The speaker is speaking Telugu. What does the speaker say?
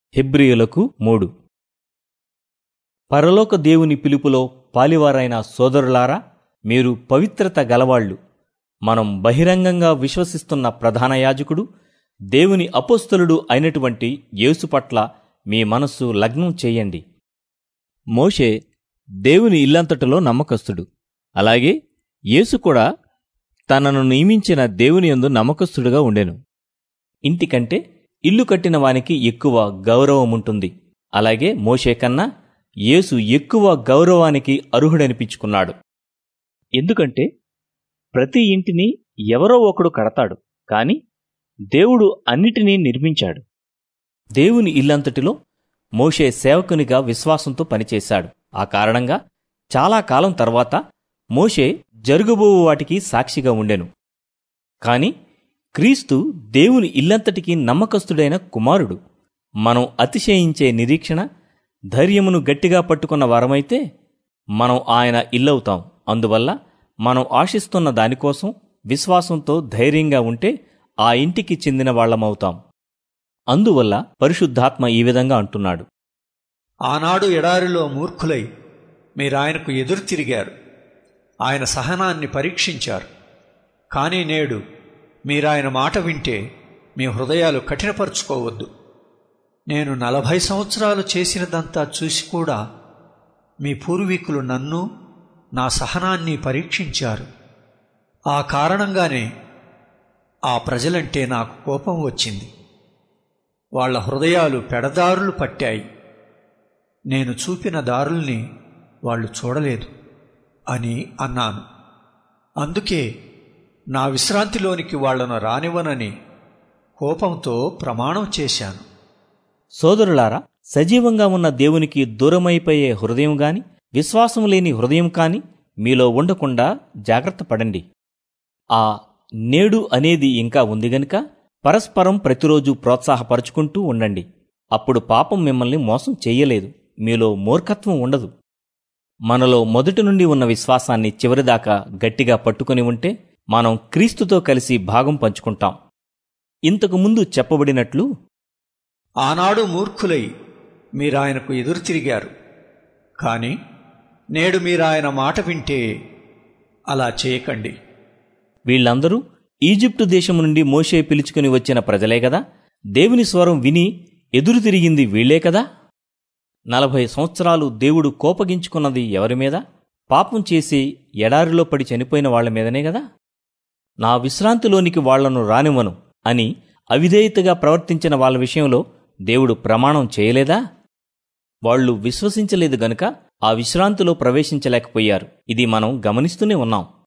హెబ్రియులకు మూడు పరలోక దేవుని పిలుపులో పాలివారైన సోదరులారా మీరు పవిత్రత గలవాళ్ళు మనం బహిరంగంగా విశ్వసిస్తున్న ప్రధాన యాజకుడు దేవుని అపోస్తలుడు అయినటువంటి యేసు పట్ల మీ మనస్సు లగ్నం చేయండి మోషే దేవుని ఇల్లంతటిలో నమ్మకస్తుడు అలాగే యేసు కూడా తనను నియమించిన దేవుని యందు నమ్మకస్తుడుగా ఉండెను ఇంటికంటే ఇల్లు కట్టిన వానికి ఎక్కువ గౌరవముంటుంది అలాగే మోషే కన్నా యేసు ఎక్కువ గౌరవానికి అర్హుడనిపించుకున్నాడు ఎందుకంటే ప్రతి ఇంటిని ఎవరో ఒకడు కడతాడు కాని దేవుడు అన్నిటినీ నిర్మించాడు దేవుని ఇల్లంతటిలో మోషే సేవకునిగా విశ్వాసంతో పనిచేశాడు ఆ కారణంగా చాలా కాలం తర్వాత మోషే జరుగబోవు వాటికి సాక్షిగా ఉండెను కాని క్రీస్తు దేవుని ఇల్లంతటికీ నమ్మకస్తుడైన కుమారుడు మనం అతిశయించే నిరీక్షణ ధైర్యమును గట్టిగా పట్టుకున్న వారమైతే మనం ఆయన ఇల్లవుతాం అందువల్ల మనం ఆశిస్తున్న దానికోసం విశ్వాసంతో ధైర్యంగా ఉంటే ఆ ఇంటికి చెందిన వాళ్ళమవుతాం అందువల్ల పరిశుద్ధాత్మ ఈ విధంగా అంటున్నాడు ఆనాడు ఎడారిలో మూర్ఖులై మీరాయనకు ఎదురు తిరిగారు ఆయన సహనాన్ని పరీక్షించారు కానీ నేడు మీరాయన మాట వింటే మీ హృదయాలు కఠినపరుచుకోవద్దు నేను నలభై సంవత్సరాలు చేసినదంతా చూసి కూడా మీ పూర్వీకులు నన్ను నా సహనాన్ని పరీక్షించారు ఆ కారణంగానే ఆ ప్రజలంటే నాకు కోపం వచ్చింది వాళ్ళ హృదయాలు పెడదారులు పట్టాయి నేను చూపిన దారుల్ని వాళ్ళు చూడలేదు అని అన్నాను అందుకే నా విశ్రాంతిలోనికి వాళ్లను రానివ్వనని కోపంతో ప్రమాణం చేశాను సోదరులారా సజీవంగా ఉన్న దేవునికి దూరమైపోయే హృదయం గాని విశ్వాసం లేని హృదయం కాని మీలో ఉండకుండా జాగ్రత్త పడండి ఆ నేడు అనేది ఇంకా ఉంది గనుక పరస్పరం ప్రతిరోజు ప్రోత్సాహపరుచుకుంటూ ఉండండి అప్పుడు పాపం మిమ్మల్ని మోసం చెయ్యలేదు మీలో మూర్ఖత్వం ఉండదు మనలో మొదటి నుండి ఉన్న విశ్వాసాన్ని చివరిదాకా గట్టిగా పట్టుకుని ఉంటే మనం క్రీస్తుతో కలిసి భాగం పంచుకుంటాం ఇంతకు ముందు చెప్పబడినట్లు ఆనాడు మూర్ఖులై మీరాయనకు ఎదురు తిరిగారు కానీ నేడు మీరాయన మాట వింటే అలా చేయకండి వీళ్ళందరూ ఈజిప్టు దేశం నుండి మోషే పిలుచుకుని వచ్చిన ప్రజలే కదా దేవుని స్వరం విని ఎదురు తిరిగింది వీళ్లే కదా నలభై సంవత్సరాలు దేవుడు కోపగించుకున్నది ఎవరి మీద పాపం చేసి ఎడారిలో పడి చనిపోయిన వాళ్ల మీదనే గదా నా విశ్రాంతిలోనికి వాళ్లను రానివ్వను అని అవిధేయతగా ప్రవర్తించిన వాళ్ళ విషయంలో దేవుడు ప్రమాణం చేయలేదా వాళ్ళు విశ్వసించలేదు గనుక ఆ విశ్రాంతిలో ప్రవేశించలేకపోయారు ఇది మనం గమనిస్తూనే ఉన్నాం